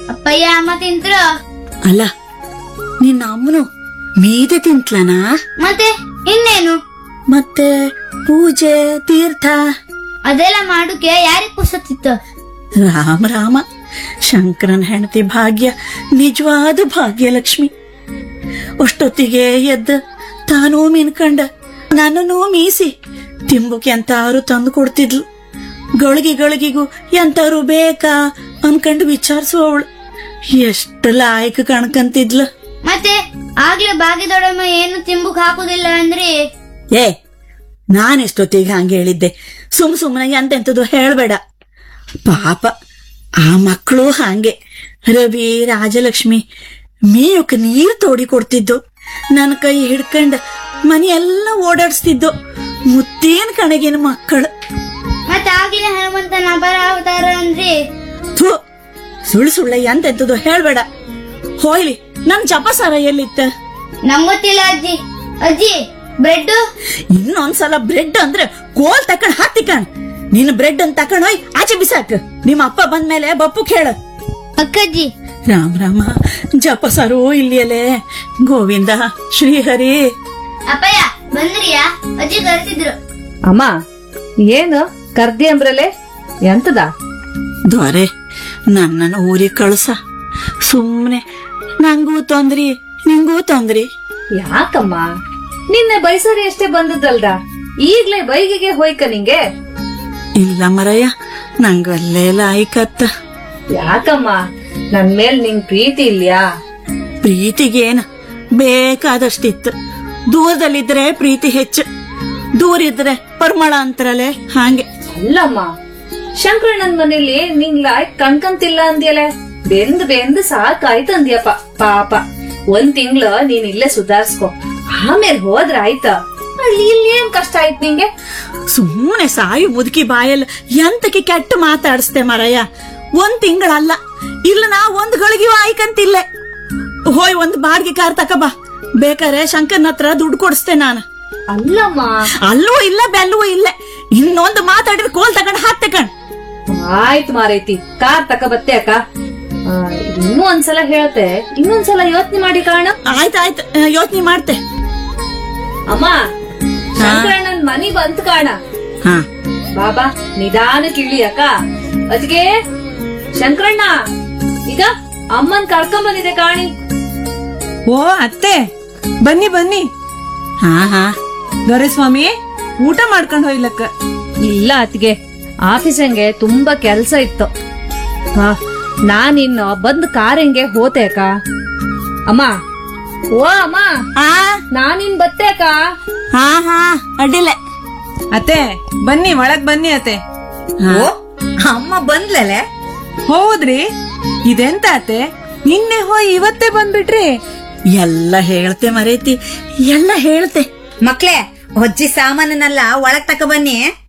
ಅಪ್ಪಯ್ಯ ಅಮ್ಮ ತಿಂತ್ರು ಅಲ್ಲ ನಿನ್ನ ಅಮ್ಮನು ಮೀದೆ ತಿಂತ್ಲನಾ ಮತ್ತೆ ಇನ್ನೇನು ಮತ್ತೆ ಪೂಜೆ ತೀರ್ಥ ಅದೆಲ್ಲ ಮಾಡುಕೆ ಯಾರಿಗ್ ಪುಸ್ತತಿತ್ತು ರಾಮ ರಾಮ ಶಂಕರನ ಹೆಂಡತಿ ಭಾಗ್ಯ ನಿಜವಾದ ಭಾಗ್ಯಲಕ್ಷ್ಮಿ ಅಷ್ಟೊತ್ತಿಗೆ ಎದ್ದ ತಾನೂ ಮಿನ್ಕಂಡ ನನ್ನನ್ನೂ ಮೀಸಿ ತಿಂಬುಕ್ಕೆ ಎಂತಾರು ತಂದು ಕೊಡ್ತಿದ್ಲು ಗಳಿಗೆ ಗಳಿಗೆಗೂ ಎಂತಾರು ಬೇಕಾ ಅನ್ಕಂಡು ವಿಚಾರಿಸುವವಳು ಎಷ್ಟು ಲಾಯಕ ಕಣ್ಕಂತಿದ್ಲು ಮತ್ತೆ ಆಗ್ಲೇ ಭಾಗ್ಯದೊಡಮ್ಮ ಏನು ತಿಂಬುಕ್ ಹಾಕುದಿಲ್ಲ ಅಂದ್ರೆ ಏ ನಾನೆಷ್ಟೊತ್ತಿಗೆ ಹಂಗೆ ಹೇಳಿದ್ದೆ ಸುಮ್ ಸುಮ್ಮನೆ ಎಂತೆಂಥದ್ದು ಹೇಳ್ಬೇಡ ಪಾಪ ಆ ಮಕ್ಕಳು ಹಾಗೆ ರವಿ ರಾಜಲಕ್ಷ್ಮಿ ಮೇಯಕ್ ನೀರ್ ತೋಡಿ ಕೊಡ್ತಿದ್ದು ನನ್ನ ಕೈ ಹಿಡ್ಕಂಡ ಮನೆಯೆಲ್ಲ ಓಡಾಡಿಸ್ತಿದ್ದು ಮುತ್ತೇನ್ ಕಣಗಿನ ಮಕ್ಕಳು ಮತ್ತೆ ಆಗ್ಲೇ ಹನುಮಂತನ ಅಪರ ಅವತಾರ ಅಂದ್ರೆ ಥು ಸುಳ್ಳು ಸುಳ್ಳ ಎಂತೆಂಥದ್ದು ಹೇಳ್ಬೇಡ ಹೋಯ್ಲಿ ನನ್ ಜಪಸಾರ ಎಲ್ಲಿತ್ತ ನಂಗೊತ್ತಿಲ್ಲ ಅಜ್ಜಿ ಅಜ್ಜಿ ಬ್ರೆಡ್ ಇನ್ನೊಂದ್ಸಲ ಬ್ರೆಡ್ ಅಂದ್ರೆ ಕೋಲ್ ತಕೊಂಡ್ ಹಾಕ್ತಿಕಣ್ ನಿನ್ನ ಬ್ರೆಡ್ ಅಂತ ತಕೊಂಡೋಯ್ ಆಚೆ ಬಿಸಾಕ್ ನಿಮ್ಮ ಅಪ್ಪ ಬಂದ್ಮೇಲೆ ಬಪ್ಪು ಕೇಳ ಅಕ್ಕಜ್ಜಿ ರಾಮ ರಾಮ ಜಪಸರು ಇಲ್ಲಿಯಲೇ ಗೋವಿಂದ ಶ್ರೀಹರಿ ಅಪ್ಪಯ್ಯ ಬಂದ್ರಿಯಾ ಅಜ್ಜಿ ಕರೆಸಿದ್ರು ಅಮ್ಮ ಏನು ಕರ್ದಿ ಅಂಬ್ರಲೆ ಎಂತದ ದೊರೆ ನನ್ನನ್ನು ಊರಿಗೆ ಕಳ್ಸ ಸುಮ್ನೆ ನಂಗೂ ತೊಂದ್ರಿ ನಿಂಗೂ ತೊಂದ್ರಿ ಯಾಕಮ್ಮ ನಿನ್ನೆ ಬೈಸರಿ ಅಷ್ಟೇ ಬಂದದ್ದಲ್ದ ಈಗ್ಲೇ ಬೈಗಿಗೆ ಹೋಯ್ಕ ನಿಂಗೆ ಇಲ್ಲ ಮರಯ್ಯ ನಂಗಲ್ಲೇ ಲಾಯ್ಕತ್ತ ಯಾಕಮ್ಮ ನನ್ ಮೇಲ್ ನಿಂಗ್ ಪ್ರೀತಿ ಇಲ್ಯಾ ಪ್ರೀತಿಗೇನ ಬೇಕಾದಷ್ಟಿತ್ತು ದೂರದಲ್ಲಿದ್ರೆ ಪ್ರೀತಿ ಹೆಚ್ಚು ದೂರ ಇದ್ರೆ ಪರಿಮಳ ಅಂತಾರಲೆ ಹಾಗೆ ಅಲ್ಲಮ್ಮ ಶಂಕರಣ್ಣನ್ ಮನೇಲಿ ನಿಂಗ್ ಲಾಯ್ ಕಣ್ಕಂತಿಲ್ಲ ಅಂದ್ಯಲೆ ಬೆಂದ್ ಬೆಂದ್ ಸಾಕಾಯ್ತು ಅಂದ್ಯಪ್ಪ ಪಾಪ ಒಂದ್ ತಿಂಗ್ಳು ನೀನ್ ಇಲ್ಲೇ ಸುಧಾರ್ಸ್ಕೊ ಆಮೇಲೆ ಹೋದ್ರ ಆಯ್ತ ಅಲ್ಲಿ ಇಲ್ಲಿ ಏನ್ ಕಷ್ಟ ಆಯ್ತು ನಿಂಗೆ ಸುಮ್ಮನೆ ಸಾಯು ಮುದುಕಿ ಬಾಯಲ್ಲಿ ಎಂತಕ್ಕೆ ಕೆಟ್ಟ ಮಾತಾಡಿಸ್ತೆ ಮರಯ್ಯ ಒಂದ್ ತಿಂಗಳಲ್ಲ ಇಲ್ಲ ನಾ ಒಂದ್ ಗಳಿಗೆಯೂ ಆಯ್ಕಂತಿಲ್ಲ ಹೋಯ್ ಒಂದ್ ಬಾಡ್ಗೆ ಕಾರ್ ತಕ ಬಾ ಬೇಕಾರೆ ಶಂಕರ್ನ ಹತ್ರ ದುಡ್ಡು ಕೊಡಿಸ್ತೆ ನಾನು ಅಲ್ಲಮ್ಮ ಅಲ್ಲೂ ಇಲ್ಲ ಬೆಲ್ಲೂ ಇಲ್ಲ ಇನ್ನೊಂದು ಮಾತಾಡಿದ್ರೆ ಕೋಲ್ ತಗೊಂಡ್ ಹಾಕ್ ತಕೊಂಡ್ ಆಯ್ತು ಮಾರೈತಿ ಕಾರ್ ತಕ ಬತ್ತೆ ಅಕ್ಕ ಆ, ಇನ್ನೂ ಒಂದ್ಸಲ ಹೇಳ್ತೆ ಇನ್ನೊಂದ್ಸಲ ಯೋಚನೆ ಮಾಡಿ ಕಾರಣ ಆಯ್ತಾಯ್ತು ಯೋಚನೆ ಮಾಡ್ತೆ ಅಮ್ಮ ಶಂಕರಣ್ಣನ್ ಮನಿ ಬಂತು ಕಾಣ ಹಾ ಬಾಬಾ ನಿಧಾನಕ್ಕೆ ಇಳಿ ಅಕ್ಕ ಅದ್ಗೆ ಶಂಕರಣ್ಣ ಈಗ ಅಮ್ಮನ್ ಕರ್ಕೊಂಡ್ ಬಂದಿದೆ ಕಾಣಿ ಓ ಅತ್ತೆ ಬನ್ನಿ ಬನ್ನಿ ಹಾ ಹಾ ದೊರೆಸ್ವಾಮಿ ಊಟ ಮಾಡ್ಕೊಂಡು ಹೋಯ್ಲಕ್ಕ ಇಲ್ಲ ಅತ್ಗೆ ಆಫೀಸಂಗೆ ತುಂಬಾ ಕೆಲ್ಸ ಇತ್ತು ಹಾ ನಾನಿನ್ನು ಬಂದ್ ಕಾರಂಗೆ ಹೋತೆ ಅಕ್ಕ ಅಮ್ಮ ಓ ಅಮ್ಮ ಹಾ ನಾನಿನ್ ಬತ್ತೆ ಅಕ್ಕ ಹಾ ಹಾ ಅಡ್ಡಿಲ್ಲ ಅತ್ತೆ ಬನ್ನಿ ಒಳಗ್ ಬನ್ನಿ ಅತ್ತೆ ಓ ಅಮ್ಮ ಬಂದ್ಲಲೆ ಹೌದ್ರಿ ಇದೆಂತ ಅತ್ತೆ ನಿನ್ನೆ ಹೋಯ್ ಇವತ್ತೇ ಬಂದ್ಬಿಟ್ರಿ ಎಲ್ಲ ಹೇಳ್ತೆ ಮರೇತಿ ಎಲ್ಲ ಹೇಳ್ತೆ ಮಕ್ಳೇ ಅಜ್ಜಿ ಸಾಮಾನನ್ನೆಲ್ಲ ಒಳಗ್ ತಕ ಬನ್ನಿ